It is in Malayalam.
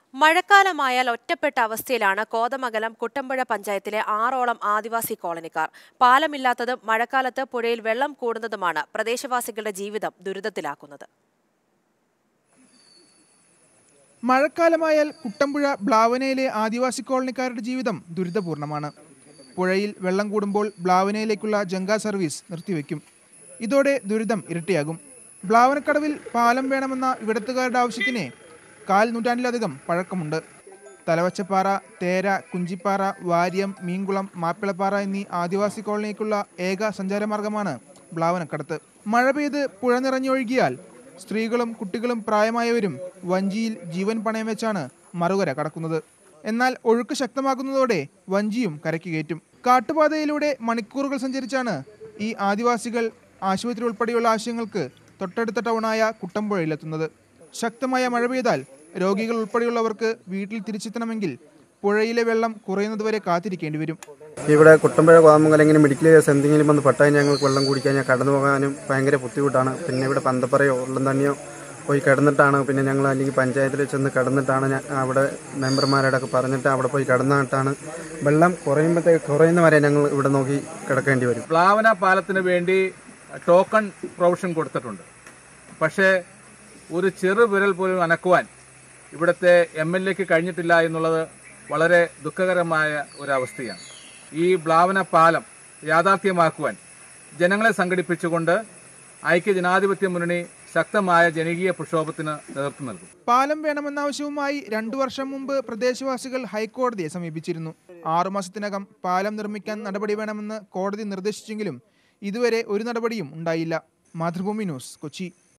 മഴക്കാലമായാൽ ഒറ്റപ്പെട്ട അവസ്ഥയിലാണ് കോതമംഗലം കുട്ടമ്പുഴ പഞ്ചായത്തിലെ ആറോളം ആദിവാസി കോളനിക്കാർ പാലമില്ലാത്തതും മഴക്കാലത്ത് പുഴയിൽ വെള്ളം കൂടുന്നതുമാണ് പ്രദേശവാസികളുടെ ജീവിതം ദുരിതത്തിലാക്കുന്നത് മഴക്കാലമായാൽ കുട്ടമ്പുഴ ബ്ലാവനയിലെ ആദിവാസി കോളനിക്കാരുടെ ജീവിതം ദുരിതപൂർണമാണ് പുഴയിൽ വെള്ളം കൂടുമ്പോൾ ബ്ലാവനയിലേക്കുള്ള ജങ്ക സർവീസ് നിർത്തിവെക്കും ഇതോടെ ദുരിതം ഇരട്ടിയാകും ബ്ലാവനക്കടവിൽ പാലം വേണമെന്ന ഇവിടത്തുകാരുടെ ആവശ്യത്തിന് കാൽ നൂറ്റാണ്ടിലധികം പഴക്കമുണ്ട് തലവച്ചപ്പാറ തേര കുഞ്ചിപ്പാറ വാര്യം മീൻകുളം മാപ്പിളപ്പാറ എന്നീ ആദിവാസി കോളനിക്കുള്ള ഏക സഞ്ചാരമാർഗമാണ് ബ്ലാവനക്കടത്ത് മഴ പെയ്ത് പുഴ നിറഞ്ഞൊഴുകിയാൽ സ്ത്രീകളും കുട്ടികളും പ്രായമായവരും വഞ്ചിയിൽ ജീവൻ പണയം വെച്ചാണ് മറുകര കടക്കുന്നത് എന്നാൽ ഒഴുക്ക് ശക്തമാകുന്നതോടെ വഞ്ചിയും കരയ്ക്ക് കയറ്റും കാട്ടുപാതയിലൂടെ മണിക്കൂറുകൾ സഞ്ചരിച്ചാണ് ഈ ആദിവാസികൾ ആശുപത്രി ഉൾപ്പെടെയുള്ള ആവശ്യങ്ങൾക്ക് തൊട്ടടുത്ത ടൗണായ കുട്ടമ്പുഴയിലെത്തുന്നത് ശക്തമായ മഴ പെയ്താൽ രോഗികൾ ഉൾപ്പെടെയുള്ളവർക്ക് വീട്ടിൽ തിരിച്ചെത്തണമെങ്കിൽ പുഴയിലെ വെള്ളം കുറയുന്നതുവരെ കാത്തിരിക്കേണ്ടി വരും ഇവിടെ കുട്ടമ്പുഴ കോതമംഗലം ഇങ്ങനെ മെഡിക്കൽ കേസ് എന്തെങ്കിലും വന്ന് പെട്ടാൽ ഞങ്ങൾക്ക് വെള്ളം കുടിക്കാൻ ഞാൻ കടന്നു പോകാനും ഭയങ്കര ബുദ്ധിമുട്ടാണ് പിന്നെ ഇവിടെ പന്തപ്പറയോ ഉള്ളം തന്നെയോ പോയി കിടന്നിട്ടാണ് പിന്നെ ഞങ്ങൾ അല്ലെങ്കിൽ പഞ്ചായത്തിൽ ചെന്ന് കിടന്നിട്ടാണ് ഞാൻ അവിടെ മെമ്പർമാരോടൊക്കെ പറഞ്ഞിട്ട് അവിടെ പോയി കിടന്നിട്ടാണ് വെള്ളം കുറയുമ്പോഴത്തേക്ക് കുറയുന്ന വരെ ഞങ്ങൾ ഇവിടെ നോക്കി കിടക്കേണ്ടി വരും പ്ലാവന പാലത്തിന് വേണ്ടി ടോക്കൺ പ്രൊവിഷൻ കൊടുത്തിട്ടുണ്ട് പക്ഷേ ഒരു ചെറു വിരൽ പോലും അനക്കുവാൻ ഇവിടുത്തെ എം എൽ എക്ക് കഴിഞ്ഞിട്ടില്ല എന്നുള്ളത് വളരെ ദുഃഖകരമായ ഒരവസ്ഥയാണ് ഈ പ്ലാവന പാലം യാഥാർത്ഥ്യമാക്കുവാൻ ജനങ്ങളെ സംഘടിപ്പിച്ചുകൊണ്ട് ഐക്യ ജനാധിപത്യ മുന്നണി ശക്തമായ ജനകീയ പ്രക്ഷോഭത്തിന് നേതൃത്വം നൽകും പാലം വേണമെന്ന ആവശ്യവുമായി രണ്ടു വർഷം മുമ്പ് പ്രദേശവാസികൾ ഹൈക്കോടതിയെ സമീപിച്ചിരുന്നു ആറുമാസത്തിനകം പാലം നിർമ്മിക്കാൻ നടപടി വേണമെന്ന് കോടതി നിർദ്ദേശിച്ചെങ്കിലും ഇതുവരെ ഒരു നടപടിയും ഉണ്ടായില്ല മാതൃഭൂമി ന്യൂസ് കൊച്ചി